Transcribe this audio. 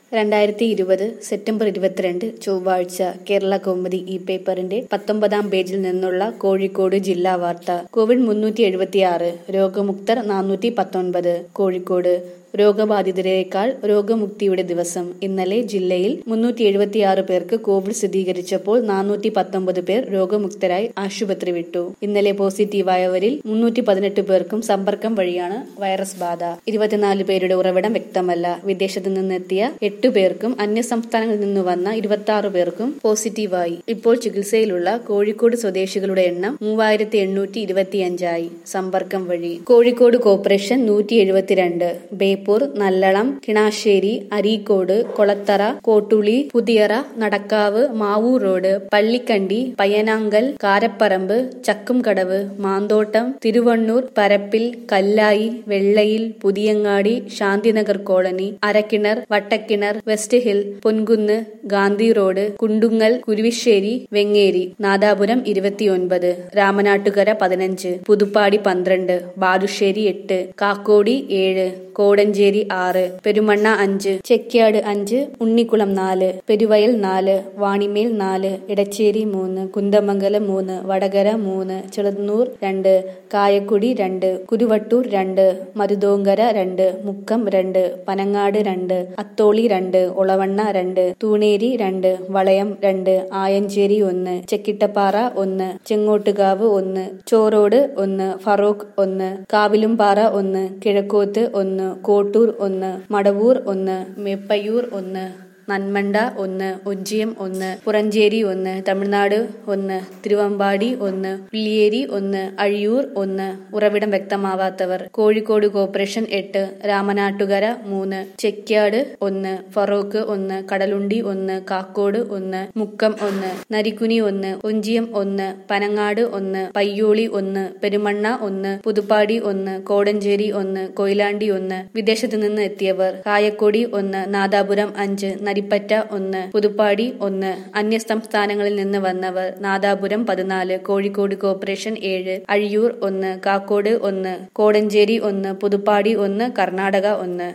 രണ്ടായിരത്തി ഇരുപത് സെപ്റ്റംബർ ഇരുപത്തിരണ്ട് ചൊവ്വാഴ്ച കേരള കൗമുദി ഈ പേപ്പറിന്റെ പത്തൊമ്പതാം പേജിൽ നിന്നുള്ള കോഴിക്കോട് ജില്ലാ വാർത്ത കോവിഡ് മുന്നൂറ്റി എഴുപത്തിയാറ് രോഗമുക്തർ നാനൂറ്റി പത്തൊൻപത് കോഴിക്കോട് രോഗബാധിതരേക്കാൾ രോഗമുക്തിയുടെ ദിവസം ഇന്നലെ ജില്ലയിൽ മുന്നൂറ്റി എഴുപത്തിയാറ് പേർക്ക് കോവിഡ് സ്ഥിരീകരിച്ചപ്പോൾ നാനൂറ്റി പത്തൊമ്പത് പേർ രോഗമുക്തരായി ആശുപത്രി വിട്ടു ഇന്നലെ പോസിറ്റീവായവരിൽ മുന്നൂറ്റി പതിനെട്ട് പേർക്കും സമ്പർക്കം വഴിയാണ് വൈറസ് ബാധ ഇരുപത്തിനാല് പേരുടെ ഉറവിടം വ്യക്തമല്ല വിദേശത്ത് നിന്നെത്തിയ എട്ട് പേർക്കും അന്യ സംസ്ഥാനങ്ങളിൽ നിന്ന് വന്ന ഇരുപത്തി ആറ് പേർക്കും പോസിറ്റീവായി ഇപ്പോൾ ചികിത്സയിലുള്ള കോഴിക്കോട് സ്വദേശികളുടെ എണ്ണം മൂവായിരത്തി എണ്ണൂറ്റി ഇരുപത്തിയഞ്ചായി സമ്പർക്കം വഴി കോഴിക്കോട് കോർപ്പറേഷൻ നൂറ്റി എഴുപത്തിരണ്ട് Beypore Nallalam Kinassery Areekode Kolathara Kottooli Puthiyara Nadakkavu Mavoor road Pallikkandi Payyanakkal Karaparamba Chakkumkadavu Manthottam Thiruvannur Parappil Kallai Vellayil Puthiyangadi Shanthinagar colony Arakkinar Vattakkinar west hill Ponkunnu Gandhi road Kundungal Kuruvissery Vengeri Nadapuram ഇരുപത്തിയൊൻപത് രാമനാട്ടുകര പതിനഞ്ച് പുതുപ്പാടി പന്ത്രണ്ട് ബാലുശ്ശേരി എട്ട് കാക്കോടി ഏഴ് കോടഞ്ചേരി ആറ് പെരുമണ്ണ അഞ്ച് ചെക്യാട് അഞ്ച് ഉണ്ണിക്കുളം നാല് പെരുവയൽ നാല് വാണിമേൽ നാല് ഇടച്ചേരി മൂന്ന് കുന്തമംഗലം മൂന്ന് വടകര മൂന്ന് ചെളന്നൂർ രണ്ട് കായക്കുടി രണ്ട് കുരുവട്ടൂർ രണ്ട് മരുതോങ്കര രണ്ട് മുക്കം രണ്ട് പനങ്ങാട് രണ്ട് അത്തോളി രണ്ട് ഒളവണ്ണ രണ്ട് തൂണേരി രണ്ട് വളയം രണ്ട് ആയഞ്ചേരി ഒന്ന് ചെക്കിട്ടപ്പാറ ഒന്ന് ചെങ്ങോട്ടുകാവ് ഒന്ന് ചോറോട് ഒന്ന് ഫറോക്ക് ഒന്ന് കാവിലുംപാറ ഒന്ന് കിഴക്കോത്ത് ഒന്ന് കോട്ടൂർ ഒന്ന് മടവൂർ ഒന്ന് മേപ്പയ്യൂർ ഒന്ന് നന്മണ്ട ഒന്ന് ഒഞ്ചിയം ഒന്ന് പുറഞ്ചേരി ഒന്ന് തമിഴ്നാട് ഒന്ന് തിരുവമ്പാടി ഒന്ന് ഉള്ളിയേരി ഒന്ന് അഴിയൂർ ഒന്ന് ഉറവിടം വ്യക്തമാവാത്തവർ കോഴിക്കോട് കോർപ്പറേഷൻ എട്ട് രാമനാട്ടുകര മൂന്ന് ചെക്യാട് ഒന്ന് ഫറോക്ക് ഒന്ന് കടലുണ്ടി ഒന്ന് കാക്കോട് ഒന്ന് മുക്കം ഒന്ന് നരിക്കുനി ഒന്ന് ഒഞ്ചിയം ഒന്ന് പനങ്ങാട് ഒന്ന് പയ്യോളി ഒന്ന് പെരുമണ്ണ ഒന്ന് പുതുപ്പാടി ഒന്ന് കോടഞ്ചേരി ഒന്ന് കൊയിലാണ്ടി ഒന്ന് വിദേശത്തു നിന്ന് എത്തിയവർ കായക്കൊടി ഒന്ന് നാദാപുരം അഞ്ച് നരിപ്പറ്റ ഒന്ന് പുതുപ്പാടി ഒന്ന് അന്യ സംസ്ഥാനങ്ങളിൽ നിന്ന് വന്നവർ നാദാപുരം പതിനാല് കോഴിക്കോട് കോർപ്പറേഷൻ ഏഴ് അഴിയൂർ ഒന്ന് കാക്കോട് ഒന്ന് കോടഞ്ചേരി ഒന്ന് പുതുപ്പാടി ഒന്ന് കർണാടക ഒന്ന്